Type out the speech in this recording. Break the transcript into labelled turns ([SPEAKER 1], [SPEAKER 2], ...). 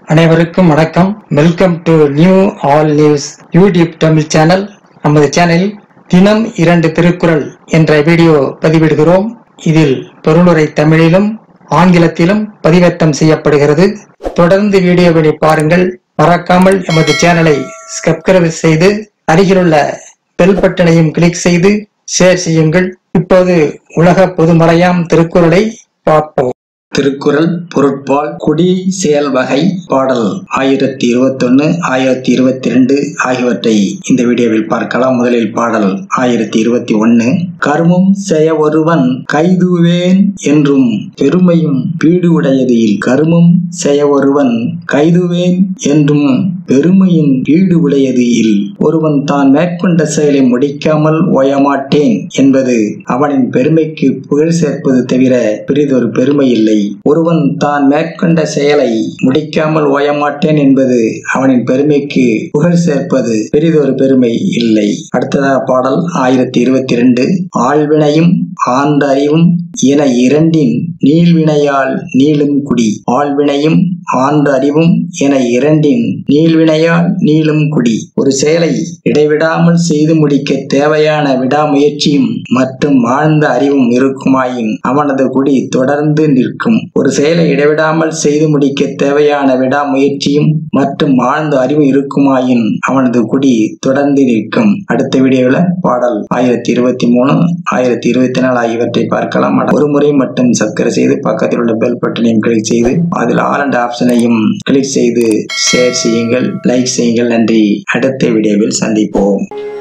[SPEAKER 1] அனைவருக்கும் வணக்கம் welcome to new all news YouTube Tamil channel நமது சேனலில் தினம் இரண்டு திருக்குறள் என்ற வீடியோ பதிவிடுகிறோம் இதில் பொருளுரை தமிழிலும் ஆங்கிலத்திலும் பதிவேற்றம் செய்யப்படுகிறது தொடர்ந்து வீடியோவினை பாருங்கள் மறக்காமல் எமது சேனலை சப்ஸ்கிரைப் செய்து அருகிலுள்ள பெல் பட்டனையும் கிளிக் செய்து ஷேர் செய்யுங்கள் இப்போது உலக பொதுமறையாம் திருக்குறளை பார்ப்போம்
[SPEAKER 2] திருக்குறள் பொருட்பால் குடி செயல் வகை பாடல் ஆயிரத்தி இருபத்தொன்னு ஆயிரத்தி இருபத்தி ரெண்டு ஆகியவற்றை இந்த வீடியோவில் பார்க்கலாம் முதலில் பாடல் ஆயிரத்தி இருபத்தி ஒன்னு கருமம் செய ஒருவன் கைதுவேன் என்றும் பெருமையும் பீடு உடையது இல் கருமம் செய ஒருவன் கைதுவேன் என்றும் பெருமையின் வீடு உடையது இல் ஒருவன் தான் மேற்கொண்ட செயலை முடிக்காமல் ஓயமாட்டேன் என்பது அவனின் பெருமைக்கு புகழ் சேர்ப்பது தவிர பெரிதொரு பெருமை இல்லை ஒருவன் தான் மேற்கொண்ட செயலை முடிக்காமல் ஓயமாட்டேன் என்பது அவனின் பெருமைக்கு புகழ் சேர்ப்பது பெரிதொரு பெருமை இல்லை அடுத்ததாக பாடல் ஆயிரத்தி இருபத்தி ரெண்டு ஆழ்வினையும் ஆண்ட அறிவும் என இரண்டின் நீள்வினையால் நீளும் குடி ஆழ்வினையும் ஆண்ட அறிவும் என இரண்டின் நீள்வினையால் நீளும் குடி ஒரு செயலை இடைவிடாமல் செய்து முடிக்க தேவையான விடாமுயற்சியும் மற்றும் ஆழ்ந்த அறிவும் இருக்குமாயின் அவனது குடி தொடர்ந்து நிற்கும் ஒரு செயலை இடைவிடாமல் செய்து முடிக்க தேவையான விடாமுயற்சியும் மற்றும் ஆழ்ந்த அறிவும் இருக்குமாயின் அவனது குடி தொடர்ந்து நிற்கும் அடுத்த வீடியோவில் பாடல் ஆயிரத்தி இருபத்தி மூணு ஆயிரத்தி இருபத்தி நாலு ஆகியவற்றை பார்க்கலாம் ஒரு முறை மட்டும் சப்ஸ்கிரைப் செய்து பக்கத்தில் உள்ள பெல் பட்டனையும் கிளிக் செய்து அதில் ஆல் அண்ட் ஆப்ஷனையும் கிளிக் செய்து ஷேர் செய்யுங்கள் லைக் செய்யுங்கள் நன்றி அடுத்த வீடியோவில் சந்திப்போம்